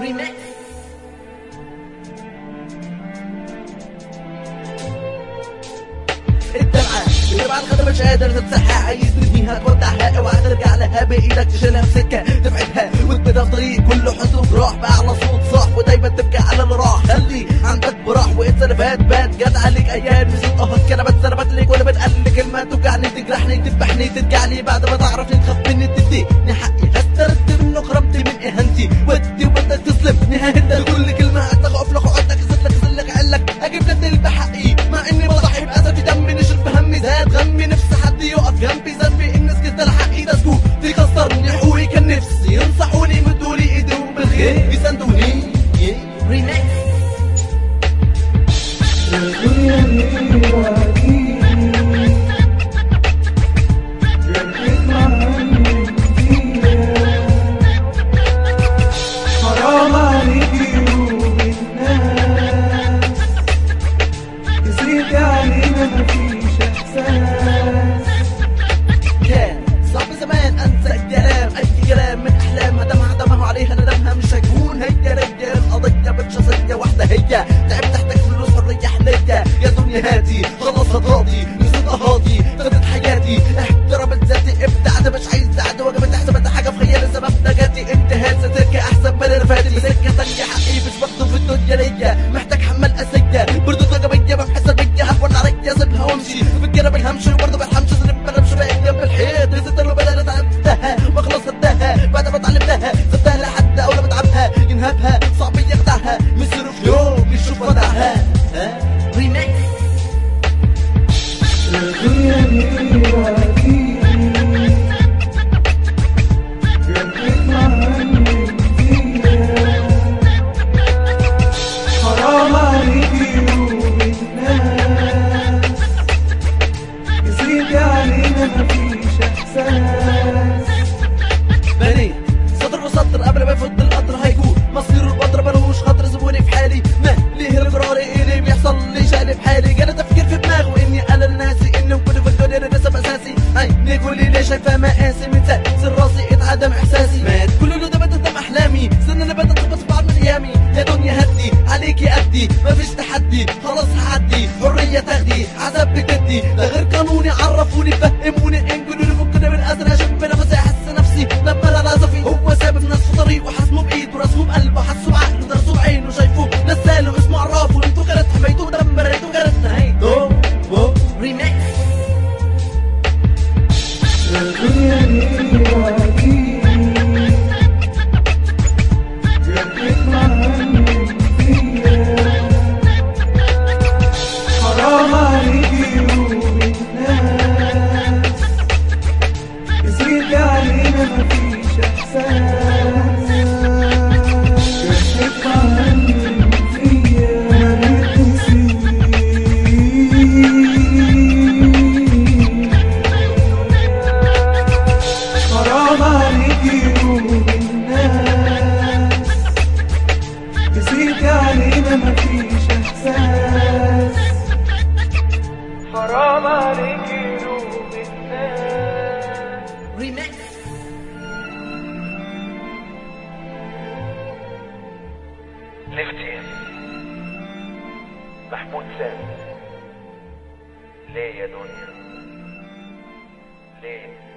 Remix الدمعة اللي بعد خدمة مش قادر تمسحها عايز تنهيها تودعها اوعى ترجع لها بايدك تشيلها في سكة تبعدها وتبدا في طريق كله حزن وجراح بأعلى صوت صح ودايما تبكي على اللي راح خلي عندك براح وانسى اللي فات بات جت عليك ايام نسيت اهات كلمات سربت ليك ولا بتقل كلمة توجعني تجرحني تذبحني ترجعني بعد ما تعرفني تخاف مني تديني حقي استرد من كرامتي من اهانتي ودي وبدك تسلم نهايتك كل كلمة هتخاف لك وعدك زد لك زد لك علك اجيب لك بحقي مع اني بضحي باسفي دمي نشرب بهمي زاد غمي نفسي حد يقف جنبي ذنبي الناس كده حقي ده سكوت تكسرني حقوقي كان نفسي ينصحوني مدولي ايديهم بالخير يساندوني Remix حرام عليك يوم الناس نسيت علينا مفيش احساس كان صعب زمان انسى الكلام اي كلام من احلام ما دمع دمه عليها ندمها مش هيكون هي رجال القضيه بشخصيه واحده هي تعبت تحتاج فلوس حريه حنيه يا دنيا هاتي خلص هتراضي نسيت اهاضي خدت حياتي احترمت ذاتي ابدعت مش عايز دعت وجبت حسبت حاجه في خيالي سبب نجاتي انتهاء ستركة احسن من اللي فاتت بسكه تانية حقي مش باخده في الدنيا ليا محتاج حمل اسيه برضه وجبيه بحس بيا هفول عليا سيبها وامشي في الجنب الهمشي وبرضه بالحمش زنب انا مش باقي جنب الحيط نسيت اللي بدأت اتعبتها وخلاص خدتها بعد ما اتعلمتها سبتها لحد اول ما اتعبها ينهبها صعب يخدعها مصير في يوم يشوف ودعها ها Remix الدنيا دي وعدي جنبك معلم فيها حرام عليك يوم الناس نسيت علينا مفيش احساس بنيت سطر وسطر قبل ما يفض القطر هيكون مصير البطر ملوش خاطر سيبوني في حالي ما ليه القرار ايه اللي بيحصل لي شقلب حالي جالي تفكير في دماغي واني انا ناسي اني كنت في الدنيا انا نسب اساسي عيني كل اللي شايفاه مقاسي من سر راسي اتعدم احساسي مات كل اللي ده قدام احلامي سن اللي بدات تخبط في بعض من ايامي يا دنيا هدي عليكي ادي مفيش تحدي خلاص هعدي حريه تاخدي عذاب بتدي ده غير قانوني عرفوني فهموني انقلوني فكنا من اسر اشم بنفسي احس نفسي لما لا لازفي هو سابب ناس في طريقه حاسمه بايده رسمه بقلبه حسه بعقله درسه بعينه شايفه نساله اسمه عرفه انتوا كانت حبيته دمرته كانت نهايته Remix الدنيا دي وعدي جنبك معلم فيها حرام عليك يوم الناس نسيت علينا مفيش احساس جنبك معلم فيا ما بتنسيش حرام عليك يوم الناس نسيت علينا مفيش احساس حرام عليك يوم الناس Remix ليفتي محمود سامي ليه يا دنيا ليه